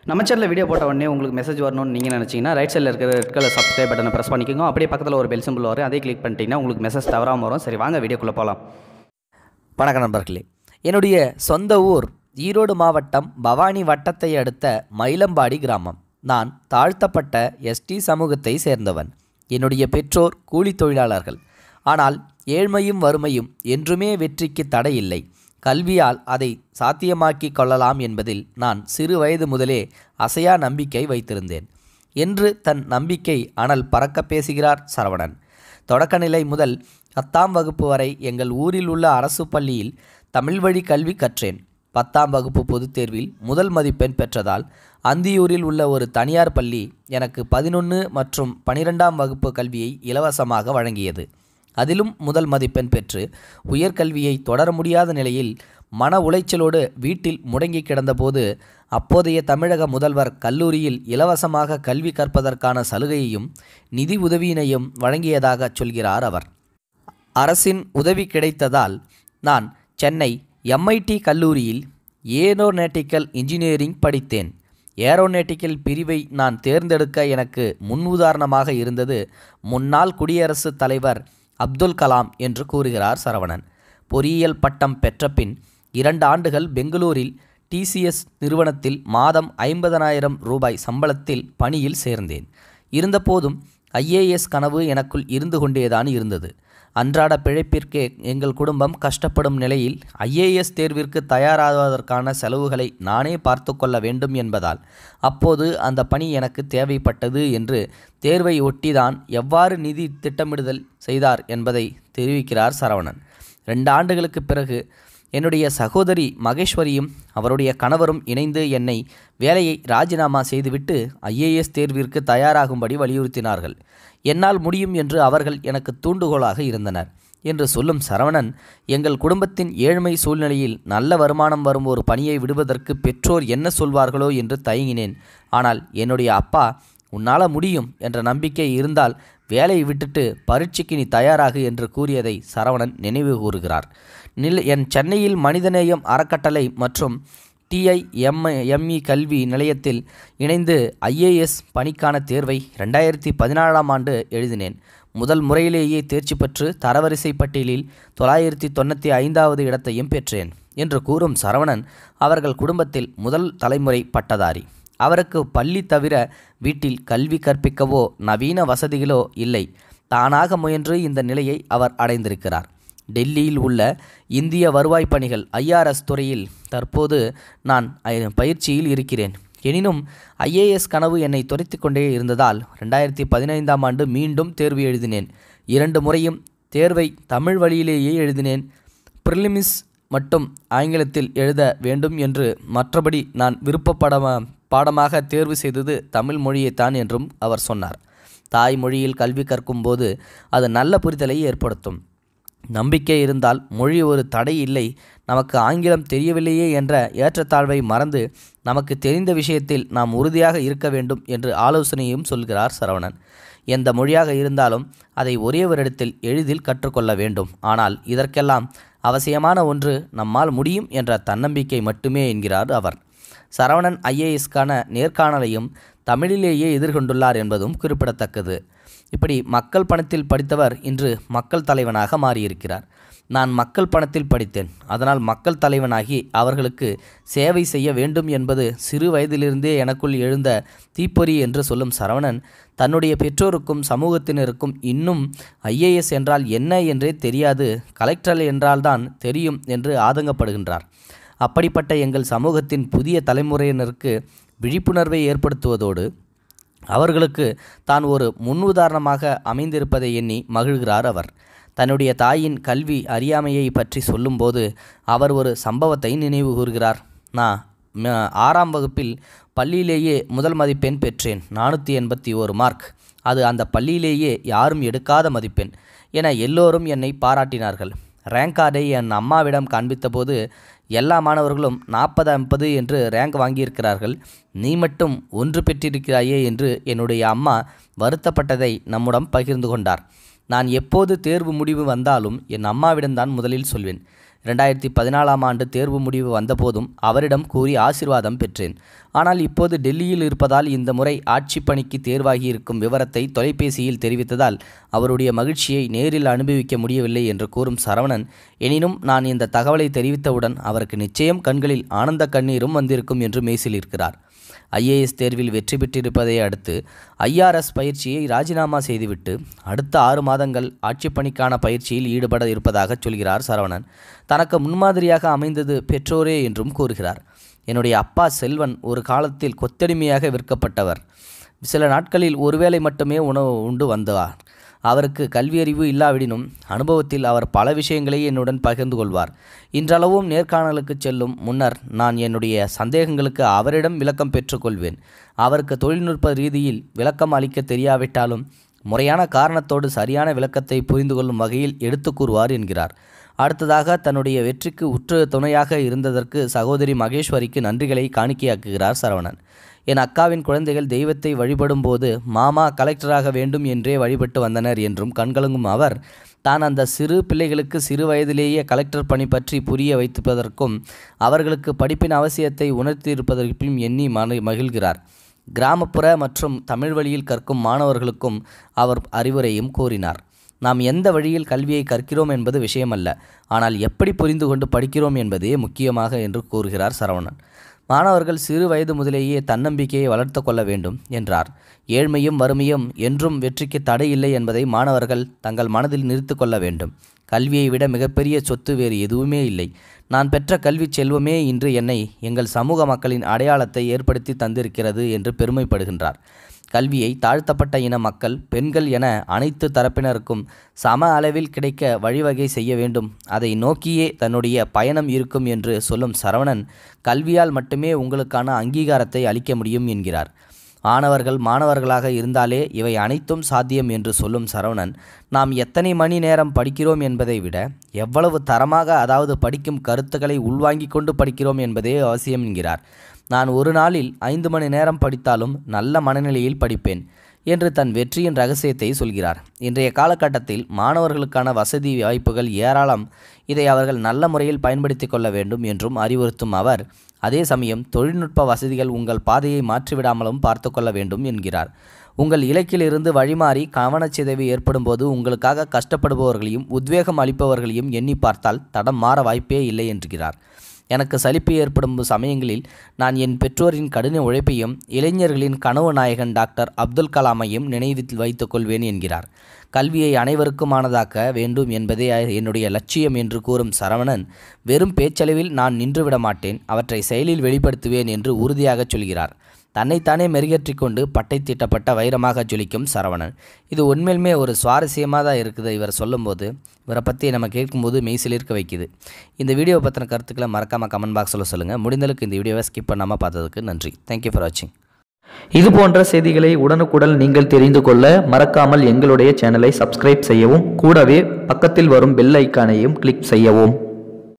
நம்ம சேனலில் வீடியோ போட்ட உடனே உங்களுக்கு மெசேஜ் வரணும்னு நீங்கள் நினச்சிங்கன்னா ரைட் சைடில் இருக்கிற ரெட் கலர் சப்ஸ்கிரைப் பட்டனை ப்ரெஸ் பண்ணிக்கோங்க அப்படியே பக்கத்தில் ஒரு பெல் சிம்பிள் வரும் அதே கிளிக் பண்ணிட்டீங்கன்னா உங்களுக்கு மெசேஜ் தவறாமல் வரும் சரி வாங்க வீடியோக்குள்ளே போகலாம் வணக்கம் நண்பர்களே என்னுடைய சொந்த ஊர் ஈரோடு மாவட்டம் பவானி வட்டத்தை அடுத்த மயிலம்பாடி கிராமம் நான் தாழ்த்தப்பட்ட எஸ்டி சமூகத்தை சேர்ந்தவன் என்னுடைய பெற்றோர் கூலித் தொழிலாளர்கள் ஆனால் ஏழ்மையும் வறுமையும் என்றுமே வெற்றிக்கு தடையில்லை கல்வியால் அதை சாத்தியமாக்கி கொள்ளலாம் என்பதில் நான் சிறு வயது முதலே அசையா நம்பிக்கை வைத்திருந்தேன் என்று தன் நம்பிக்கை அனல் பறக்க பேசுகிறார் சரவணன் தொடக்கநிலை முதல் பத்தாம் வகுப்பு வரை எங்கள் ஊரில் உள்ள அரசு பள்ளியில் தமிழ் வழி கல்வி கற்றேன் பத்தாம் வகுப்பு பொதுத் தேர்வில் முதல் மதிப்பெண் பெற்றதால் அந்தியூரில் உள்ள ஒரு தனியார் பள்ளி எனக்கு பதினொன்று மற்றும் பனிரெண்டாம் வகுப்பு கல்வியை இலவசமாக வழங்கியது அதிலும் முதல் மதிப்பெண் பெற்று உயர்கல்வியை தொடர முடியாத நிலையில் மன உளைச்சலோடு வீட்டில் முடங்கி கிடந்தபோது அப்போதைய தமிழக முதல்வர் கல்லூரியில் இலவசமாக கல்வி கற்பதற்கான சலுகையையும் நிதி உதவியினையும் வழங்கியதாக சொல்கிறார் அவர் அரசின் உதவி கிடைத்ததால் நான் சென்னை எம்ஐடி கல்லூரியில் ஏரோநேட்டிக்கல் இன்ஜினியரிங் படித்தேன் ஏரோநேட்டிக்கல் பிரிவை நான் தேர்ந்தெடுக்க எனக்கு முன்னுதாரணமாக இருந்தது முன்னாள் குடியரசுத் தலைவர் அப்துல் கலாம் என்று கூறுகிறார் சரவணன் பொறியியல் பட்டம் பெற்ற பின் இரண்டு ஆண்டுகள் பெங்களூரில் டிசிஎஸ் நிறுவனத்தில் மாதம் ஐம்பதனாயிரம் ரூபாய் சம்பளத்தில் பணியில் சேர்ந்தேன் இருந்தபோதும் ஐஏஎஸ் கனவு எனக்குள் இருந்து கொண்டேதான் இருந்தது அன்றாட பிழைப்பிற்கே எங்கள் குடும்பம் கஷ்டப்படும் நிலையில் ஐஏஎஸ் தேர்விற்கு தயாராவதற்கான செலவுகளை நானே பார்த்து கொள்ள வேண்டும் என்பதால் அப்போது அந்த பணி எனக்கு தேவைப்பட்டது என்று தேர்வை ஒட்டிதான் எவ்வாறு நிதி திட்டமிடுதல் செய்தார் என்பதை தெரிவிக்கிறார் சரவணன் ரெண்டு ஆண்டுகளுக்கு பிறகு என்னுடைய சகோதரி மகேஸ்வரியும் அவருடைய கணவரும் இணைந்து என்னை வேலையை ராஜினாமா செய்துவிட்டு ஐஏஎஸ் தேர்விற்கு தயாராகும்படி வலியுறுத்தினார்கள் என்னால் முடியும் என்று அவர்கள் எனக்கு தூண்டுகோலாக இருந்தனர் என்று சொல்லும் சரவணன் எங்கள் குடும்பத்தின் ஏழ்மை சூழ்நிலையில் நல்ல வருமானம் வரும் ஒரு பணியை விடுவதற்கு பெற்றோர் என்ன சொல்வார்களோ என்று தயங்கினேன் ஆனால் என்னுடைய அப்பா உன்னால் முடியும் என்ற நம்பிக்கை இருந்தால் வேலையை விட்டுட்டு பரீட்சைக்கு நீ தயாராகு என்று கூறியதை சரவணன் நினைவு கூறுகிறார் நில் என் சென்னையில் மனிதநேயம் அறக்கட்டளை மற்றும் டிஐ எம் எம்இ கல்வி நிலையத்தில் இணைந்து ஐஏஎஸ் பணிக்கான தேர்வை ரெண்டாயிரத்தி பதினாலாம் ஆண்டு எழுதினேன் முதல் முறையிலேயே தேர்ச்சி பெற்று தரவரிசை பட்டியலில் தொள்ளாயிரத்தி தொண்ணூற்றி ஐந்தாவது இடத்தையும் பெற்றேன் என்று கூறும் சரவணன் அவர்கள் குடும்பத்தில் முதல் தலைமுறை பட்டதாரி அவருக்கு பள்ளி தவிர வீட்டில் கல்வி கற்பிக்கவோ நவீன வசதிகளோ இல்லை தானாக முயன்று இந்த நிலையை அவர் அடைந்திருக்கிறார் டெல்லியில் உள்ள இந்திய வருவாய் பணிகள் ஐஆர்எஸ் துறையில் தற்போது நான் பயிற்சியில் இருக்கிறேன் எனினும் ஐஏஎஸ் கனவு என்னை துரைத்து கொண்டே இருந்ததால் ரெண்டாயிரத்தி பதினைந்தாம் ஆண்டு மீண்டும் தேர்வு எழுதினேன் இரண்டு முறையும் தேர்வை தமிழ் வழியிலேயே எழுதினேன் ப்ரிலிமிஸ் மட்டும் ஆங்கிலத்தில் எழுத வேண்டும் என்று மற்றபடி நான் விருப்பப்பட பாடமாக தேர்வு செய்தது தமிழ் மொழியைத்தான் என்றும் அவர் சொன்னார் தாய்மொழியில் கல்வி கற்கும்போது அது நல்ல புரிதலை ஏற்படுத்தும் நம்பிக்கை இருந்தால் மொழி ஒரு தடை இல்லை நமக்கு ஆங்கிலம் தெரியவில்லையே என்ற ஏற்றத்தாழ்வை மறந்து நமக்கு தெரிந்த விஷயத்தில் நாம் உறுதியாக இருக்க வேண்டும் என்று ஆலோசனையும் சொல்கிறார் சரவணன் எந்த மொழியாக இருந்தாலும் அதை ஒரே வருடத்தில் எளிதில் கற்றுக்கொள்ள வேண்டும் ஆனால் இதற்கெல்லாம் அவசியமான ஒன்று நம்மால் முடியும் என்ற தன்னம்பிக்கை மட்டுமே என்கிறார் அவர் சரவணன் ஐஏஎஸ்க்கான நேர்காணலையும் தமிழிலேயே எதிர்கொண்டுள்ளார் என்பதும் குறிப்பிடத்தக்கது இப்படி மக்கள் பணத்தில் படித்தவர் இன்று மக்கள் தலைவனாக மாறியிருக்கிறார் நான் மக்கள் பணத்தில் படித்தேன் அதனால் மக்கள் தலைவனாகி அவர்களுக்கு சேவை செய்ய வேண்டும் என்பது சிறு வயதிலிருந்தே எனக்குள் எழுந்த தீப்பொறி என்று சொல்லும் சரவணன் தன்னுடைய பெற்றோருக்கும் சமூகத்தினருக்கும் இன்னும் ஐஏஎஸ் என்றால் என்ன என்றே தெரியாது கலெக்டர் என்றால்தான் தெரியும் என்று ஆதங்கப்படுகின்றார் அப்படிப்பட்ட எங்கள் சமூகத்தின் புதிய தலைமுறையினருக்கு விழிப்புணர்வை ஏற்படுத்துவதோடு அவர்களுக்கு தான் ஒரு முன்னுதாரணமாக அமைந்திருப்பதை எண்ணி மகிழ்கிறார் அவர் தன்னுடைய தாயின் கல்வி அறியாமையை பற்றி சொல்லும்போது அவர் ஒரு சம்பவத்தை நினைவு கூறுகிறார் நான் ஆறாம் வகுப்பில் பள்ளியிலேயே முதல் மதிப்பெண் பெற்றேன் நானூற்றி எண்பத்தி ஒரு மார்க் அது அந்த பள்ளியிலேயே யாரும் எடுக்காத மதிப்பெண் என எல்லோரும் என்னை பாராட்டினார்கள் ரேங்க் கார்டை என் அம்மாவிடம் காண்பித்தபோது எல்லா மாணவர்களும் நாற்பது ஐம்பது என்று ரேங்க் வாங்கியிருக்கிறார்கள் நீ மட்டும் ஒன்று பெற்றிருக்கிறாயே என்று என்னுடைய அம்மா வருத்தப்பட்டதை நம்முடன் பகிர்ந்து கொண்டார் நான் எப்போது தேர்வு முடிவு வந்தாலும் என் அம்மாவிடம்தான் முதலில் சொல்வேன் ரெண்டாயிரத்தி பதினாலாம் ஆண்டு தேர்வு முடிவு வந்தபோதும் அவரிடம் கூறி ஆசிர்வாதம் பெற்றேன் ஆனால் இப்போது டெல்லியில் இருப்பதால் இந்த முறை ஆட்சி பணிக்கு தேர்வாகி இருக்கும் விவரத்தை தொலைபேசியில் தெரிவித்ததால் அவருடைய மகிழ்ச்சியை நேரில் அனுபவிக்க முடியவில்லை என்று கூறும் சரவணன் எனினும் நான் இந்த தகவலை தெரிவித்தவுடன் அவருக்கு நிச்சயம் கண்களில் ஆனந்த கண்ணீரும் வந்திருக்கும் என்று மேசிலிருக்கிறார் ஐஏஎஸ் தேர்வில் வெற்றி பெற்றிருப்பதை அடுத்து ஐஆர்எஸ் பயிற்சியை ராஜினாமா செய்துவிட்டு அடுத்த ஆறு மாதங்கள் ஆட்சிப்பணிக்கான பயிற்சியில் ஈடுபட இருப்பதாக சொல்கிறார் சரவணன் தனக்கு முன்மாதிரியாக அமைந்தது பெற்றோரே என்றும் கூறுகிறார் என்னுடைய அப்பா செல்வன் ஒரு காலத்தில் கொத்தடிமையாக விற்கப்பட்டவர் சில நாட்களில் ஒருவேளை மட்டுமே உணவு உண்டு வந்தார் அவருக்கு கல்வியறிவு இல்லாவிடினும் அனுபவத்தில் அவர் பல விஷயங்களை என்னுடன் பகிர்ந்து கொள்வார் இன்றளவும் நேர்காணலுக்கு செல்லும் முன்னர் நான் என்னுடைய சந்தேகங்களுக்கு அவரிடம் விளக்கம் பெற்றுக்கொள்வேன் அவருக்கு தொழில்நுட்ப ரீதியில் விளக்கம் அளிக்க தெரியாவிட்டாலும் முறையான காரணத்தோடு சரியான விளக்கத்தை புரிந்து கொள்ளும் வகையில் எடுத்து கூறுவார் என்கிறார் அடுத்ததாக தன்னுடைய வெற்றிக்கு உற்று துணையாக இருந்ததற்கு சகோதரி மகேஸ்வரிக்கு நன்றிகளை காணிக்கையாக்குகிறார் சரவணன் என் அக்காவின் குழந்தைகள் தெய்வத்தை வழிபடும் போது மாமா கலெக்டராக வேண்டும் என்றே வழிபட்டு வந்தனர் என்றும் கண்கலங்கும் அவர் தான் அந்த சிறு பிள்ளைகளுக்கு சிறு வயதிலேயே கலெக்டர் பணி பற்றி புரிய வைத்திருப்பதற்கும் அவர்களுக்கு படிப்பின் அவசியத்தை உணர்த்தியிருப்பதற்கும் எண்ணி மன மகிழ்கிறார் கிராமப்புற மற்றும் தமிழ் வழியில் கற்கும் மாணவர்களுக்கும் அவர் அறிவுரையும் கூறினார் நாம் எந்த வழியில் கல்வியை கற்கிறோம் என்பது விஷயமல்ல ஆனால் எப்படி புரிந்து கொண்டு படிக்கிறோம் என்பதே முக்கியமாக என்று கூறுகிறார் சரவணன் மாணவர்கள் சிறு வயது முதலேயே தன்னம்பிக்கையை வளர்த்து கொள்ள வேண்டும் என்றார் ஏழ்மையும் வறுமையும் என்றும் வெற்றிக்கு தடை இல்லை என்பதை மாணவர்கள் தங்கள் மனதில் நிறுத்து கொள்ள வேண்டும் கல்வியை விட மிகப்பெரிய சொத்து வேறு எதுவுமே இல்லை நான் பெற்ற கல்வி செல்வமே இன்று என்னை எங்கள் சமூக மக்களின் அடையாளத்தை ஏற்படுத்தி தந்திருக்கிறது என்று பெருமைப்படுகின்றார் கல்வியை தாழ்த்தப்பட்ட இன மக்கள் பெண்கள் என அனைத்து தரப்பினருக்கும் சம அளவில் கிடைக்க வழிவகை செய்ய வேண்டும் அதை நோக்கியே தன்னுடைய பயணம் இருக்கும் என்று சொல்லும் சரவணன் கல்வியால் மட்டுமே உங்களுக்கான அங்கீகாரத்தை அளிக்க முடியும் என்கிறார் ஆணவர்கள் மாணவர்களாக இருந்தாலே இவை அனைத்தும் சாத்தியம் என்று சொல்லும் சரவணன் நாம் எத்தனை மணி நேரம் படிக்கிறோம் என்பதை விட எவ்வளவு தரமாக அதாவது படிக்கும் கருத்துக்களை உள்வாங்கிக் கொண்டு படிக்கிறோம் என்பதே அவசியம் என்கிறார் நான் ஒரு நாளில் ஐந்து மணி நேரம் படித்தாலும் நல்ல மனநிலையில் படிப்பேன் என்று தன் வெற்றியின் ரகசியத்தை சொல்கிறார் இன்றைய காலகட்டத்தில் மாணவர்களுக்கான வசதி வாய்ப்புகள் ஏராளம் இதை அவர்கள் நல்ல முறையில் பயன்படுத்தி கொள்ள வேண்டும் என்றும் அறிவுறுத்தும் அவர் அதே சமயம் தொழில்நுட்ப வசதிகள் உங்கள் பாதையை மாற்றிவிடாமலும் பார்த்து கொள்ள வேண்டும் என்கிறார் உங்கள் இலக்கிலிருந்து வழிமாறி கவனச்சிதைவு ஏற்படும் போது உங்களுக்காக கஷ்டப்படுபவர்களையும் உத்வேகம் அளிப்பவர்களையும் எண்ணி பார்த்தால் தடம் மாற வாய்ப்பே இல்லை என்கிறார் எனக்கு சலிப்பு ஏற்படும் சமயங்களில் நான் என் பெற்றோரின் கடின உழைப்பையும் இளைஞர்களின் கனவு நாயகன் டாக்டர் அப்துல் கலாமையும் நினைவில் வைத்துக் கொள்வேன் என்கிறார் கல்வியை அனைவருக்குமானதாக்க வேண்டும் என்பதே என்னுடைய லட்சியம் என்று கூறும் சரவணன் வெறும் பேச்சளவில் நான் நின்றுவிட மாட்டேன் அவற்றை செயலில் வெளிப்படுத்துவேன் என்று உறுதியாகச் சொல்கிறார் தன்னைத்தானே மெருகேற்றிக் கொண்டு பட்டை தீட்டப்பட்ட வைரமாக ஜொலிக்கும் சரவணன் இது உண்மையிலுமே ஒரு சுவாரஸ்யமாக தான் இருக்குது இவர் சொல்லும்போது இவரை பற்றி நம்ம கேட்கும்போது மெய்சிலிருக்க வைக்குது இந்த வீடியோவை பற்றின கருத்துக்களை மறக்காமல் கமெண்ட் பாக்ஸில் சொல்லுங்கள் முடிந்தளவுக்கு இந்த வீடியோவை ஸ்கிப் பண்ணாமல் பார்த்ததுக்கு நன்றி தேங்க்யூ ஃபார் வாட்சிங் இது போன்ற செய்திகளை உடனுக்குடன் நீங்கள் தெரிந்து கொள்ள மறக்காமல் எங்களுடைய சேனலை சப்ஸ்கிரைப் செய்யவும் கூடவே பக்கத்தில் வரும் பெல் ஐக்கானையும் கிளிக் செய்யவும்